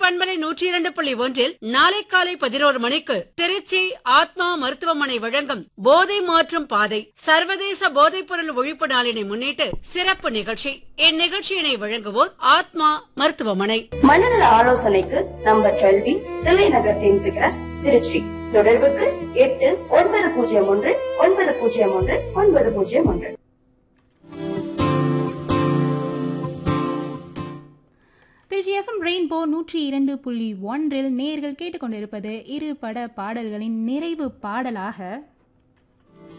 பண்பலை நூற்றி இரண்டு புள்ளி ஒன்றில் நாளை காலை பதினோரு மணிக்கு திருச்சி ஆத்மா மருத்துவமனை வழங்கும் போதை மாற்றும் பாதை சர்வதேச போதைப் பொருள் ஒழிப்பு நாளினை முன்னிட்டு சிறப்பு நிகழ்ச்சி இந்நிகழ்ச்சியினை வழங்குவோர் ஆத்மா மருத்துவமனை மனநல ஆலோசனைக்கு number twelve Thillainagar tenth class Trichy தொடர்புக்கு எட்டு ஒன்பது பூஜ்ஜியம் ஒன்று ஒன்பது பூஜ்ஜியம் ஒன்று ஒன்பது பூஜ்ஜியம் ஒன்று திருச்சி எஃப்எம் ரெயின்போ நூற்றி இரண்டு புள்ளி ஒன்றில் நேர்கள் கேட்டுக்கொண்டிருப்பது இரு பட பாடல்களின் நிறைவு பாடலாக